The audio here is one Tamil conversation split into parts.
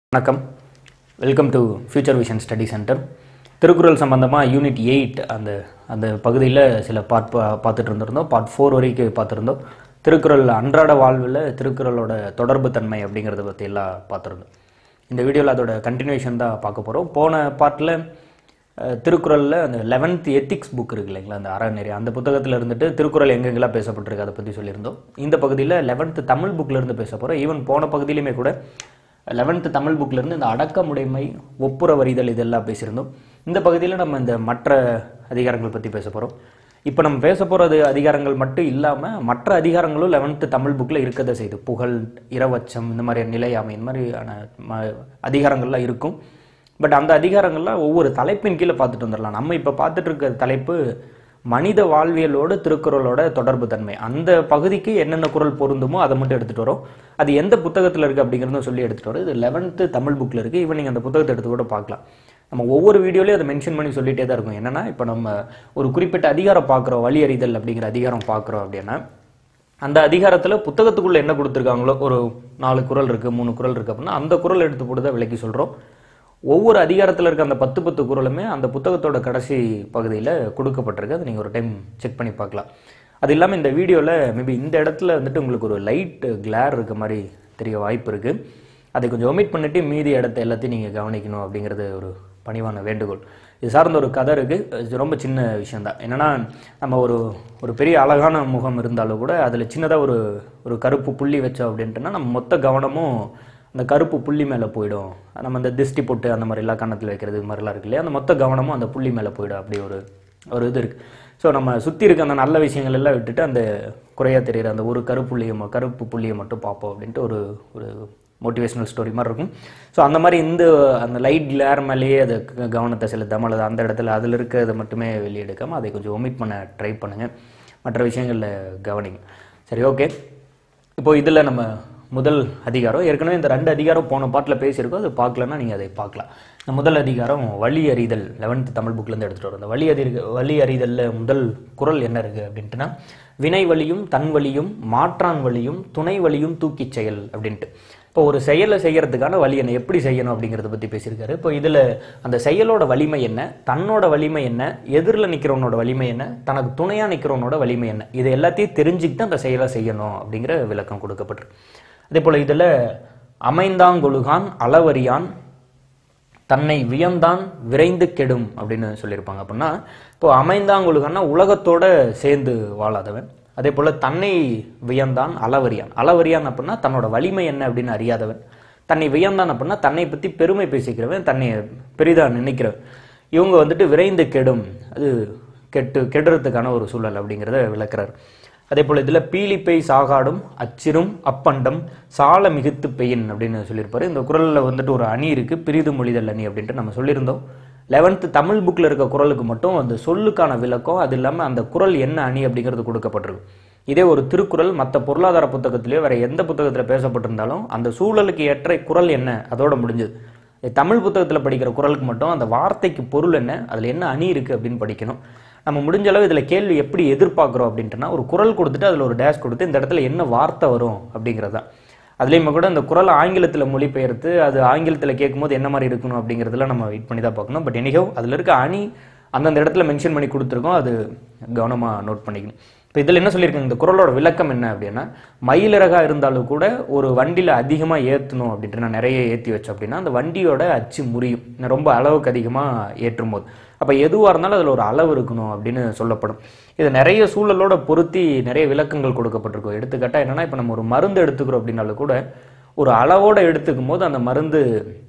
வணக்கம் welcome to future vision study centre Thirukkural சம்பந்தமாக யூனிட் எயிட் அந்த அந்த பகுதியில் சில பார்ட் பா பார்த்துட்டு இருந்திருந்தோம் பார்ட் ஃபோர் வரைக்கும் பார்த்துருந்தோம் திருக்குறள் அன்றாட வாழ்வில் திருக்குறளோட தொடர்பு தன்மை அப்படிங்கிறத பற்றி எல்லாம் பார்த்துருந்தோம் இந்த வீடியோவில் அதோட கண்டினியூஷன் தான் பார்க்க போகிறோம் போன பார்ட்டில் திருக்குறளில் அந்த லெவன்த் எத்திக்ஸ் புக் இருக்கு இல்லைங்களா அந்த அறநெறி அந்த புத்தகத்தில் இருந்துட்டு திருக்குறள் எங்கெங்கெல்லாம் பேசப்பட்டிருக்கு அதை பற்றி சொல்லியிருந்தோம் இந்த பகுதியில் லெவன்த்து தமிழ் புக்கில் இருந்து பேச போகிறோம் ஈவன் போன பகுதியிலுமே கூட லெவன்த்து தமிழ் புக்ல இருந்து இந்த அடக்கமுடைமை ஒப்புரவறிதல் இதெல்லாம் பேசியிருந்தோம் இந்த பகுதியில் நம்ம இந்த மற்ற அதிகாரங்கள் பற்றி பேச போகிறோம் இப்போ நம்ம பேச போகிறது அதிகாரங்கள் மட்டும் இல்லாமல் மற்ற அதிகாரங்களும் லெவன்த்து தமிழ் புக்கில் இருக்கதை செய்யுது புகழ் இரவச்சம் இந்த மாதிரியான நிலையாமை இந்த மாதிரியான ம- அதிகாரங்கள்லாம் இருக்கும் பட் அந்த அதிகாரங்கள்லாம் ஒவ்வொரு தலைப்பின் கீழே பார்த்துட்டு வந்துடலாம் நம்ம இப்போ பார்த்துட்டு இருக்க தலைப்பு மனித வாழ்வியலோடு திருக்குறளோட தொடர்பு தன்மை அந்த பகுதிக்கு என்னென்ன குறள் பொருந்துமோ அதை மட்டும் எடுத்துகிட்டு வரோம் அது எந்த புத்தகத்தில் இருக்குது அப்படிங்கிறதும் சொல்லி எடுத்துகிட்டு வரோம் இது லெவன்த்து தமிழ் புக்கில் இருக்குது ஈவன் நீங்கள் அந்த புத்தகத்தை எடுத்து கூட பார்க்கலாம் நம்ம ஒவ்வொரு வீடியோலையும் அதை மென்ஷன் பண்ணி சொல்லிட்டே தான் இருக்கும் என்னன்னா இப்போ நம்ம ஒரு குறிப்பிட்ட அதிகாரம் பார்க்குறோம் வழி அறிதல் அப்படிங்கிற அதிகாரம் பார்க்குறோம் அப்படின்னா அந்த அதிகாரத்தில் புத்தகத்துக்குள்ள என்ன கொடுத்துருக்காங்களோ ஒரு நாலு குறள் இருக்குது மூணு குறள் இருக்குது அப்படின்னா அந்த குறள் எடுத்து போட்டு தான் விளக்கி சொல்கிறோம் ஒவ்வொரு அதிகாரத்தில் இருக்க அந்த பத்து பத்து குறளுமே அந்த புத்தகத்தோட கடைசி பகுதியில் கொடுக்கப்பட்டிருக்கு அதை நீங்கள் ஒரு டைம் செக் பண்ணி பார்க்கலாம் அது இல்லாமல் இந்த வீடியோவில் மேபி இந்த இடத்துல வந்துட்டு உங்களுக்கு ஒரு லைட் கிளார் இருக்க மாதிரி தெரிய வாய்ப்பு இருக்குது அதை கொஞ்சம் ஒமிட் பண்ணிட்டு மீதி இடத்த எல்லாத்தையும் நீங்கள் கவனிக்கணும் அப்படிங்கிறது ஒரு பணிவான வேண்டுகோள் இது சார்ந்த ஒரு கதை இருக்குது இது ரொம்ப சின்ன விஷயம்தான் என்னன்னா நம்ம ஒரு ஒரு பெரிய அழகான முகம் இருந்தாலும் கூட அதில் சின்னதாக ஒரு ஒரு கருப்பு புள்ளி வச்சோம் அப்படின்ட்டுனா நம்ம மொத்த கவனமும் அந்த கருப்பு புள்ளி மேலே போயிடும் நம்ம அந்த திஷ்டி பொட்டு அந்த மாதிரி எல்லாம் கன்னத்தில் வைக்கிறது இது மாதிரிலாம் இருக்கு இல்லையா அந்த மொத்த கவனமும் அந்த புள்ளி மேலே போயிடும் அப்படி ஒரு ஒரு இது இருக்குது ஸோ நம்ம சுற்றி இருக்க அந்த நல்ல விஷயங்கள் எல்லாம் விட்டுட்டு அந்த குறையாக தெரியுற அந்த ஒரு கருப்புள்ளியை ம- கருப்பு புள்ளியை மட்டும் பார்ப்போம் அப்படின்ட்டு ஒரு ஒரு மோட்டிவேஷனல் ஸ்டோரி மாதிரி இருக்கும் ஸோ அந்த மாதிரி இந்த அந்த லைட் கிளேர் மேலேயே அதை க- கவனத்தை செலுத்தாமல் அல்லது அந்த இடத்துல அதில் இருக்கிறத மட்டுமே வெளியெடுக்காமல் அதை கொஞ்சம் ஒமிட் பண்ண ட்ரை பண்ணுங்கள் மற்ற விஷயங்களில் கவனிங்க சரி ஓகே இப்போ இதில் நம்ம முதல் அதிகாரம் ஏற்கனவே இந்த ரெண்டு அதிகாரம் போன பாட்டில் பேசியிருக்கோம் அது பார்க்கலன்னா நீங்கள் அதை பார்க்கலாம் இந்த முதல் அதிகாரம் வழி அறிதல் லெவன்த் தமிழ் புக்லேருந்து எடுத்துகிட்டு வரோம் இந்த வழி அறி வழி அறிதலில் முதல் குறள் என்ன இருக்குது அப்படின்ட்டுனா வினை வழியும் தன் வழியும் மாற்றான் வழியும் துணை வழியும் தூக்கிச் செயல் அப்படின்ட்டு இப்போ ஒரு செயலை செய்யறதுக்கான வழி என்ன எப்படி செய்யணும் அப்படிங்கிறத பற்றி பேசியிருக்காரு இப்போ இதில் அந்த செயலோட வலிமை என்ன தன்னோட வலிமை என்ன எதிரில் நிற்கிறவனோட வலிமை என்ன தனக்கு துணையாக நிற்கிறவனோட வலிமை என்ன இது எல்லாத்தையும் தெரிஞ்சுக்கிட்டு அந்த செயலை செய்யணும் அப்படிங்கிற விளக்கம் கொடுக்கப்பட்டிருக்கு அதே போல் இதில் அமைந்தாங்கொழுகான் அளவறியான் தன்னை வியந்தான் விரைந்து கெடும் அப்படின்னு சொல்லியிருப்பாங்க அப்படின்னா இப்போ அமைந்தாங்கொழுகன்னா உலகத்தோட சேர்ந்து வாழாதவன் அதே போல் தன்னை வியந்தான் அளவறியான் அளவறியான் அப்படின்னா தன்னோட வலிமை என்ன அப்படின்னு அறியாதவன் தன்னை வியந்தான் அப்படின்னா தன்னை பற்றி பெருமை பேசிக்கிறவன் தன்னை பெரிதாக நினைக்கிறவன் இவங்க வந்துட்டு விரைந்து கெடும் அது கெட்டு கெடுறதுக்கான ஒரு சூழல் அப்படிங்கிறத விளக்குறார் அதே போல் இதில் பீலிப்பை சாகாடும் அச்சிரும் அப்பண்டம் சால மிகுத்து பெயின் அப்படின்னு சொல்லியிருப்பாரு இந்த குறளில் வந்துட்டு ஒரு அணி இருக்குது பிரிது மொழிதல் அணி அப்படின்ட்டு நம்ம சொல்லியிருந்தோம் லெவன்த்து தமிழ் புக்கில் இருக்க குறளுக்கு மட்டும் அந்த சொல்லுக்கான விளக்கம் அது இல்லாமல் அந்த குறள் என்ன அணி அப்படிங்கிறது கொடுக்கப்பட்டிருக்கு இதே ஒரு திருக்குறள் மற்ற பொருளாதார புத்தகத்திலேயோ வேற எந்த புத்தகத்தில் பேசப்பட்டிருந்தாலும் அந்த சூழலுக்கு ஏற்ற குறள் என்ன அதோட முடிஞ்சது இது தமிழ் புத்தகத்தில் படிக்கிற குறளுக்கு மட்டும் அந்த வார்த்தைக்கு பொருள் என்ன அதில் என்ன அணி இருக்குது அப்படின்னு படிக்கணும் நம்ம முடிஞ்ச அளவு இதில் கேள்வி எப்படி எதிர்பார்க்குறோம் அப்படின்ட்டுனா ஒரு குறள் கொடுத்துட்டு அதில் ஒரு டேஷ் கொடுத்து இந்த இடத்துல என்ன வார்த்தை வரும் அப்படிங்கிறது தான் அதுலேயுமே கூட இந்த குறள் ஆங்கிலத்தில் மொழிபெயர்த்து அது ஆங்கிலத்தில் கேட்கும்போது என்ன மாதிரி இருக்கணும் அப்படிங்கிறதுலாம் நம்ம வெயிட் பண்ணி தான் பார்க்கணும் பட் எனிஹவ் அதில் இருக்க அணி அந்தந்த இடத்துல மென்ஷன் பண்ணி கொடுத்துருக்கோம் அது கவனமாக நோட் பண்ணிக்கணும் இப்போ இதில் என்ன சொல்லியிருக்காங்க இந்த குறளோட விளக்கம் என்ன அப்படின்னா மயிலிறகா இருந்தாலும் கூட ஒரு வண்டியில் அதிகமாக ஏற்றணும் அப்படின்ட்டு நான் நிறைய ஏற்றி வச்சோம் அப்படின்னா அந்த வண்டியோட அச்சு முறியும் இன்னும் ரொம்ப அளவுக்கு அதிகமாக ஏற்றும் போது அப்போ எதுவாக இருந்தாலும் அதில் ஒரு அளவு இருக்கணும் அப்படின்னு சொல்லப்படும் இது நிறைய சூழலோட பொருத்தி நிறைய விளக்கங்கள் கொடுக்கப்பட்டிருக்கும் எடுத்துக்காட்டால் என்னன்னா இப்போ நம்ம ஒரு மருந்து எடுத்துக்கிறோம் அப்படின்னாலும் கூட ஒரு அளவோட எடுத்துக்கும் போது அந்த மருந்து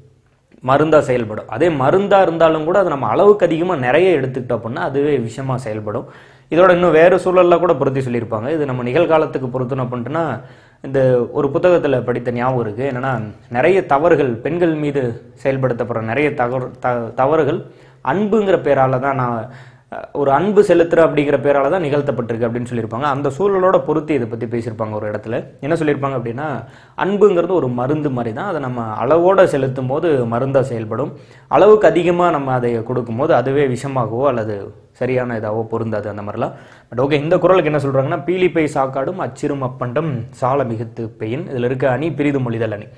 மருந்தா செயல்படும் அதே மருந்தா இருந்தாலும் கூட அது நம்ம அளவுக்கு அதிகமாக நிறைய எடுத்துக்கிட்டோம் அப்படின்னா அதுவே விஷமா செயல்படும் இதோட இன்னும் வேறு சூழலில் கூட பொருத்தி சொல்லியிருப்பாங்க இது நம்ம நிகழ்காலத்துக்கு பொருத்தணும் அப்படின்ட்டுனா இந்த ஒரு புத்தகத்தில் படித்த ஞாபகம் இருக்குது என்னன்னா நிறைய தவறுகள் பெண்கள் மீது செயல்படுத்தப்படுற நிறைய தவறு த தவறுகள் அன்புங்கிற பேரால தான் நான் அஹ், ஒரு அன்பு செலுத்துற அப்படிங்கிற பேரால தான் நிகழ்த்தப்பட்டிருக்கு அப்படின்னு சொல்லியிருப்பாங்க அந்த சூழலோட பொருத்தி இதை பற்றி பேசியிருப்பாங்க ஒரு இடத்துல என்ன சொல்லியிருப்பாங்க அப்படின்னா அன்புங்கிறது ஒரு மருந்து மாதிரி தான் அதை நம்ம அளவோட செலுத்தும் போது மருந்தாக செயல்படும் அளவுக்கு அதிகமாக நம்ம அதை கொடுக்கும்போது அதுவே விஷமாகவோ அல்லது சரியான இதாவோ பொருந்தாது அந்த மாதிரிலாம் பட் ஓகே இந்த குறளுக்கு என்ன சொல்றாங்கன்னா பீலிப்பை சாக்காடும் அச்சிரும் அப்பண்டம் சால மிகுத்து பெயின் இதில் இருக்க அணி பிரிது மொழிதல் அணி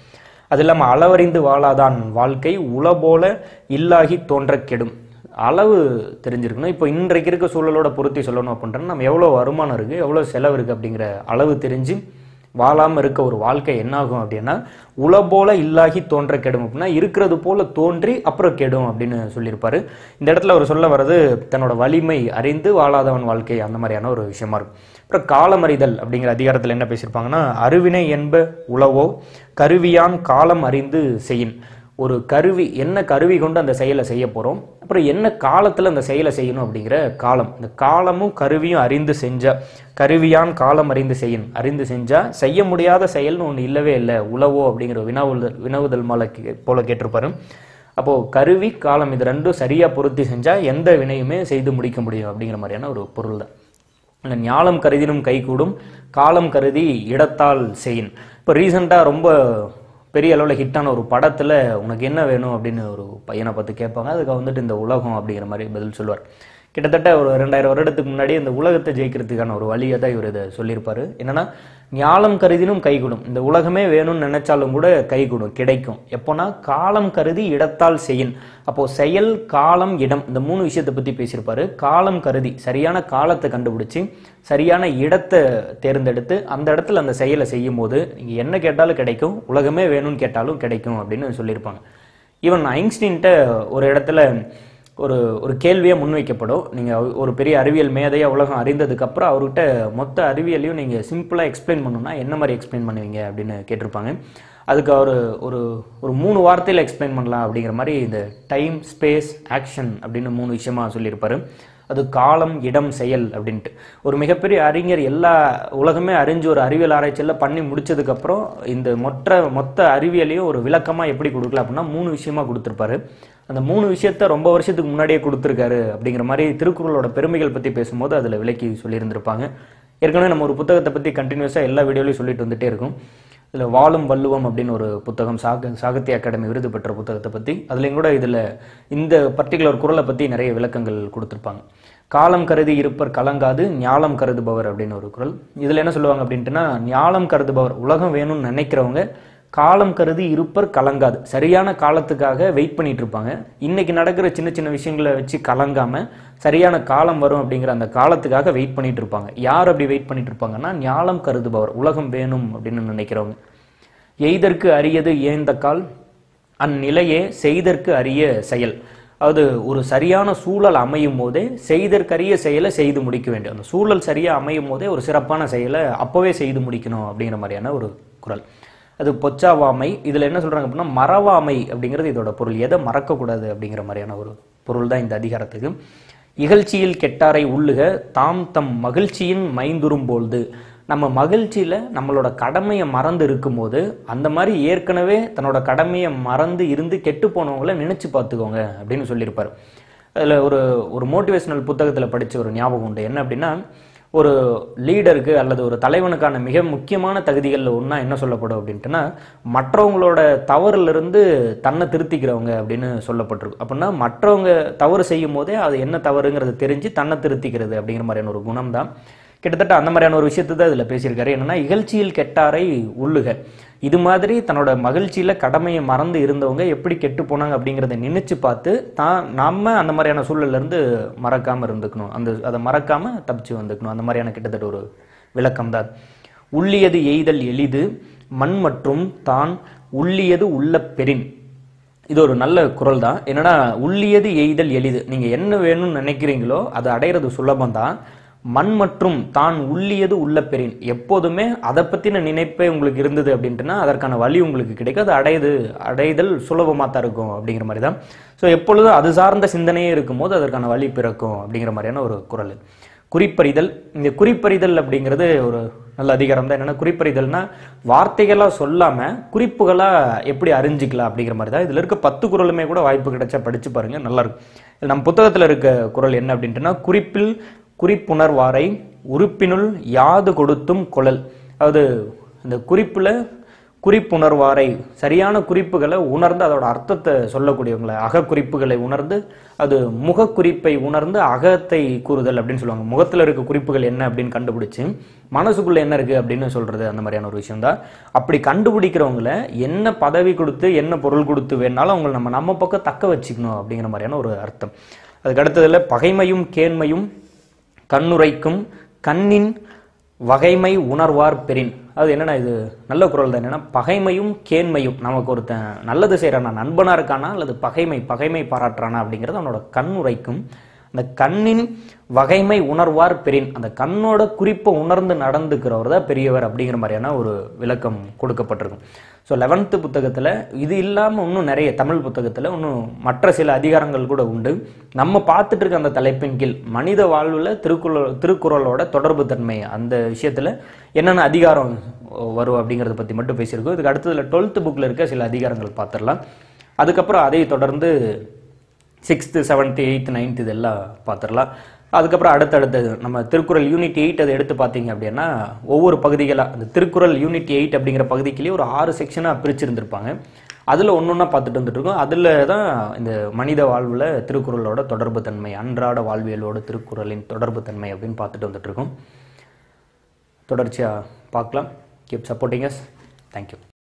அது இல்லாமல் அளவறிந்து வாழாதான் வாழ்க்கை உல போல இல்லாகி தோன்ற கெடும் அளவு தெரிஞ்சிருக்கணும் இப்போ இன்றைக்கு இருக்க சூழலோட பொருத்தி சொல்லணும் அப்படின்றா நம்ம எவ்வளோ வருமானம் இருக்குது எவ்வளோ செலவு இருக்குது அப்படிங்கிற அளவு தெரிஞ்சு வாழாமல் இருக்க ஒரு வாழ்க்கை என்னாகும் அப்படின்னா உல போல இல்லாகி தோன்ற கெடும் அப்படின்னா இருக்கிறது போல தோன்றி அப்புறம் கெடும் அப்படின்னு சொல்லியிருப்பாரு இந்த இடத்துல அவர் சொல்ல வர்றது தன்னோட வலிமை அறிந்து வாழாதவன் வாழ்க்கை அந்த மாதிரியான ஒரு விஷயமா இருக்கும் அப்புறம் காலமறிதல் அப்படிங்கிற அதிகாரத்தில் என்ன பேசியிருப்பாங்கன்னா அருவினை என்ப உளவோ கருவியான் காலம் அறிந்து செய்யின் ஒரு கருவி என்ன கருவி கொண்டு அந்த செயலை செய்ய போகிறோம் அப்புறம் என்ன காலத்தில் அந்த செயலை செய்யணும் அப்படிங்கிற காலம் இந்த காலமும் கருவியும் அறிந்து செஞ்சா கருவியான் காலம் அறிந்து செய்யணும் அறிந்து செஞ்சா செய்ய முடியாத செயல்னு ஒன்று இல்லவே இல்லை உளவோ அப்படிங்கிற வினாவுதல் வினவுதல் மாலை கே- போல கேட்டிருப்பாரு அப்போது கருவி காலம் இது ரெண்டும் சரியாக பொருத்தி செஞ்சால் எந்த வினையுமே செய்து முடிக்க முடியும் அப்படிங்கிற மாதிரியான ஒரு பொருள் தான் இந்த ஞாலம் கருதினும் கைகூடும் காலம் கருதி இடத்தால் செய்யின் இப்போ ரீசெண்டாக ரொம்ப பெரிய அளவில் ஹிட்டான ஒரு படத்தில் உனக்கு என்ன வேணும் அப்படின்னு ஒரு பையனை பார்த்து கேட்பாங்க அதுக்கு வந்துட்டு இந்த உலகம் அப்படிங்கிற மாதிரி பதில் சொல்லுவார் கிட்டத்தட்ட ஒரு ரெண்டாயிரம் வருடத்துக்கு முன்னாடி இந்த உலகத்தை ஜெயிக்கிறதுக்கான ஒரு வழியை தான் இவர் இதை சொல்லியிருப்பாரு என்னன்னா ஞாலம் கருதினும் கைகூடும் இந்த உலகமே வேணும்னு நினைச்சாலும் கூட கைகூடும் கிடைக்கும் எப்போனா காலம் கருதி இடத்தால் செய்யின் அப்போ செயல் காலம் இடம் இந்த மூணு விஷயத்தை பத்தி பேசியிருப்பாரு காலம் கருதி சரியான காலத்தை கண்டுபிடிச்சு சரியான இடத்தை தேர்ந்தெடுத்து அந்த இடத்துல அந்த செயலை செய்யும் போது நீங்க என்ன கேட்டாலும் கிடைக்கும் உலகமே வேணும்னு கேட்டாலும் கிடைக்கும் அப்படின்னு சொல்லியிருப்பாங்க ஈவன் ஐன்ஸ்டீன்ட்ட ஒரு இடத்துல ஒரு ஒரு கேள்வியே முன்வைக்கப்படும் நீங்கள் ஒரு பெரிய அறிவியல் மேதையாக உலகம் அறிந்ததுக்கப்புறம் அவர்கிட்ட மொத்த அறிவியலையும் நீங்கள் சிம்பிளாக எக்ஸ்பிளைன் பண்ணணும்னா என்ன மாதிரி எக்ஸ்பிளைன் பண்ணுவீங்க அப்படின்னு கேட்டிருப்பாங்க அதுக்கு அவர் ஒரு ஒரு மூணு வார்த்தையில் எக்ஸ்பிளைன் பண்ணலாம் அப்படிங்கிற மாதிரி இந்த டைம் ஸ்பேஸ் ஆக்ஷன் அப்படின்னு மூணு விஷயமா சொல்லியிருப்பாரு அது காலம் இடம் செயல் அப்படின்ட்டு ஒரு மிகப்பெரிய அறிஞர் எல்லா உலகமே அறிஞ்சு ஒரு அறிவியல் ஆராய்ச்சியில் பண்ணி முடிச்சதுக்கப்புறம் இந்த மொத்த மொத்த அறிவியலையும் ஒரு விளக்கமாக எப்படி கொடுக்கலாம் அப்படின்னா மூணு விஷயமா கொடுத்துருப்பாரு அந்த மூணு விஷயத்த ரொம்ப வருஷத்துக்கு முன்னாடியே கொடுத்துருக்காரு அப்படிங்கிற மாதிரி திருக்குறளோட பெருமைகள் பற்றி பேசும்போது அதில் விளக்கி சொல்லியிருந்திருப்பாங்க ஏற்கனவே நம்ம ஒரு புத்தகத்தை பற்றி கண்டினியூஸாக எல்லா வீடியோலையும் சொல்லிட்டு வந்துட்டே இருக்கும் இதில் வாழும் வள்ளுவம் அப்படின்னு ஒரு புத்தகம் சாக சாகித்ய அகாடமி விருது பெற்ற புத்தகத்தை பற்றி அதுலேயும் கூட இதில் இந்த பர்டிகுலர் குறளை பற்றி நிறைய விளக்கங்கள் கொடுத்துருப்பாங்க காலம் கருதி இருப்பர் கலங்காது ஞாலம் கருதுபவர் அப்படின்னு ஒரு குறள் இதில் என்ன சொல்லுவாங்க அப்படின்ட்டுனா ஞாலம் கருதுபவர் உலகம் வேணும்னு நினைக்கிறவங்க காலம் கருதி இருப்பர் கலங்காது சரியான காலத்துக்காக வெயிட் பண்ணிட்டு இருப்பாங்க இன்னைக்கு நடக்கிற சின்ன சின்ன விஷயங்களை வச்சு கலங்காம சரியான காலம் வரும் அப்படிங்கிற அந்த காலத்துக்காக வெயிட் பண்ணிட்டு இருப்பாங்க யார் அப்படி வெயிட் பண்ணிட்டு இருப்பாங்கன்னா ஞாலம் கருதுபவர் உலகம் வேணும் அப்படின்னு நினைக்கிறவங்க எய்தற்கு அரியது ஏந்த கால் அந்நிலையே செய்தற்கு அரிய செயல் அதாவது ஒரு சரியான சூழல் அமையும் போதே செய்தற்கரிய செயலை செய்து முடிக்க வேண்டும் அந்த சூழல் சரியா அமையும் போதே ஒரு சிறப்பான செயலை அப்போவே செய்து முடிக்கணும் அப்படிங்கிற மாதிரியான ஒரு குறள் அது பொச்சாவாமை இதில் என்ன சொல்றாங்க அப்படின்னா மறவாமை அப்படிங்கிறது இதோட பொருள் எதை மறக்கக்கூடாது அப்படிங்கிற மாதிரியான ஒரு பொருள் தான் இந்த அதிகாரத்துக்கு இகழ்ச்சியில் கெட்டாரை உள்ளுக தாம் தம் மகிழ்ச்சியின் மைந்துரும்போல்து நம்ம மகிழ்ச்சியில் நம்மளோட கடமையை மறந்து இருக்கும்போது அந்த மாதிரி ஏற்கனவே தன்னோட கடமையை மறந்து இருந்து கெட்டு போனவங்கள நினைச்சு பார்த்துக்கோங்க அப்படின்னு சொல்லியிருப்பாரு அதில் ஒரு ஒரு மோட்டிவேஷனல் புத்தகத்தில் படிச்ச ஒரு ஞாபகம் உண்டு என்ன அப்படின்னா ஒரு லீடருக்கு அல்லது ஒரு தலைவனுக்கான மிக முக்கியமான தகுதிகளில் ஒன்றா என்ன சொல்லப்படும் அப்படின்ட்டுனா மற்றவங்களோட தவறிலிருந்து தன்னை திருத்திக்கிறவங்க அப்படின்னு சொல்லப்பட்டிருக்கு அப்படின்னா மற்றவங்க தவறு செய்யும் போதே அது என்ன தவறுங்கிறது தெரிஞ்சு தன்னை திருத்திக்கிறது அப்படிங்கிற மாதிரியான ஒரு குணம் தான் கிட்டத்தட்ட அந்த மாதிரியான ஒரு விஷயத்தை தான் இதில் பேசியிருக்காரு என்னன்னா இகழ்ச்சியில் கெட்டாரை உள்ளுக இது மாதிரி தன்னோட மகிழ்ச்சியில கடமையை மறந்து இருந்தவங்க எப்படி கெட்டு போனாங்க அப்படிங்கிறத நினைச்சு பார்த்து தான் நம்ம அந்த மாதிரியான சூழல்ல இருந்து மறக்காம இருந்துக்கணும் அந்த அதை மறக்காம தப்பிச்சு வந்துக்கணும் அந்த மாதிரியான கிட்டத்தட்ட ஒரு விளக்கம் தான் உள்ளியது எய்தல் எளிது மண் மற்றும் தான் உள்ளியது உள்ள பெறின் இது ஒரு நல்ல குரல் தான் என்னன்னா உள்ளியது எய்தல் எளிது நீங்க என்ன வேணும்னு நினைக்கிறீங்களோ அது அடையிறது சுலபம் தான் மண் மற்றும் தான் உள்ளியது உள்ள பெறின் எப்போதுமே அதை பத்தின நினைப்பே உங்களுக்கு இருந்தது அப்படின்ட்டுனா அதற்கான வழி உங்களுக்கு கிடைக்கும் அது அடையுது அடைதல் சுலபமாக தான் இருக்கும் அப்படிங்கிற மாதிரி தான் ஸோ எப்பொழுதும் அது சார்ந்த சிந்தனையே இருக்கும்போது அதற்கான வழி பிறக்கும் அப்படிங்கிற மாதிரியான ஒரு குரல் குறிப்பறிதல் இந்த குறிப்பறிதல் அப்படிங்கிறது ஒரு நல்ல அதிகாரம் தான் என்னன்னா குறிப்பறிதல்னா வார்த்தைகளாக சொல்லாம குறிப்புகளா எப்படி அறிஞ்சிக்கலாம் அப்படிங்கிற மாதிரி தான் இதுல இருக்க பத்து குரலுமே கூட வாய்ப்பு கிடைச்சா படிச்சு பாருங்க நல்லா இருக்கும் இதுல நம்ம புத்தகத்துல இருக்க குரல் என்ன அப்படின்ட்டுனா குறிப்பில் குறிப்புணர்வாரை உறுப்பினுள் யாது கொடுத்தும் கொழல் அதாவது இந்த குறிப்புல குறிப்புணர்வாரை சரியான குறிப்புகளை உணர்ந்து அதோட அர்த்தத்தை சொல்லக்கூடியவங்களை அக குறிப்புகளை உணர்ந்து அது முகக்குறிப்பை உணர்ந்து அகத்தை கூறுதல் அப்படின்னு சொல்லுவாங்க முகத்தில் இருக்க குறிப்புகள் என்ன அப்படின்னு கண்டுபிடிச்சு மனசுக்குள்ள என்ன இருக்கு அப்படின்னு சொல்றது அந்த மாதிரியான ஒரு விஷயம் தான் அப்படி கண்டுபிடிக்கிறவங்கள என்ன பதவி கொடுத்து என்ன பொருள் கொடுத்து வேணாலும் அவங்களை நம்ம நம்ம பக்கம் தக்க வச்சுக்கணும் அப்படிங்கிற மாதிரியான ஒரு அர்த்தம் அதுக்கு அடுத்ததுல பகைமையும் கேண்மையும் கண்ணுரைக்கும் கண்ணின் வகைமை உணர்வார் பெறின் அது என்னன்னா இது நல்ல குரல் தான் என்னன்னா பகைமையும் கேண்மையும் நமக்கு ஒருத்தன் நல்லது செய்கிறானா நண்பனா இருக்கானா அல்லது பகைமை பகைமை பாராட்டுறானா அப்படிங்கிறது அவனோட கண் உரைக்கும் அந்த கண்ணின் வகைமை உணர்வார் பெறின் அந்த கண்ணோட குறிப்பை உணர்ந்து நடந்துக்கிறவர் தான் பெரியவர் அப்படிங்கிற மாதிரியான ஒரு விளக்கம் கொடுக்கப்பட்டிருக்கும் ஸோ லெவன்த்து புத்தகத்தில் இது இல்லாமல் இன்னும் நிறைய தமிழ் புத்தகத்தில் இன்னும் மற்ற சில அதிகாரங்கள் கூட உண்டு நம்ம பார்த்துட்டு இருக்க அந்த தலைப்பின் கீழ் மனித வாழ்வில் திருக்குறள் திருக்குறளோட தொடர்பு தன்மை அந்த விஷயத்தில் என்னென்ன அதிகாரம் வரும் அப்படிங்கிறத பற்றி மட்டும் பேசியிருக்கோம் இதுக்கு அடுத்ததில் டுவெல்த்து புக்கில் இருக்க சில அதிகாரங்கள் பார்த்துடலாம் அதுக்கப்புறம் அதை தொடர்ந்து சிக்ஸ்த்து செவன்த்து எயித்து நைன்த்து இதெல்லாம் பார்த்துடலாம் அதுக்கப்புறம் அடுத்தடுத்தது நம்ம திருக்குறள் யூனிட் எயிட் அதை எடுத்து பார்த்தீங்க அப்படின்னா ஒவ்வொரு பகுதிகளாக அந்த திருக்குறள் யூனிட் எயிட் அப்படிங்கிற பகுதிக்குள்ளேயே ஒரு ஆறு செக்ஷனாக பிரிச்சிருந்திருப்பாங்க அதில் ஒன்று ஒன்றா பார்த்துட்டு வந்துட்டு இருக்கோம் அதில் தான் இந்த மனித வாழ்வில் திருக்குறளோட தொடர்பு தன்மை அன்றாட வாழ்வியலோட திருக்குறளின் தொடர்பு தன்மை அப்படின்னு பார்த்துட்டு வந்துட்டு இருக்கோம் தொடர்ச்சியாக பார்க்கலாம் கீப் சப்போர்ட்டிங் அஸ் தேங்க்யூ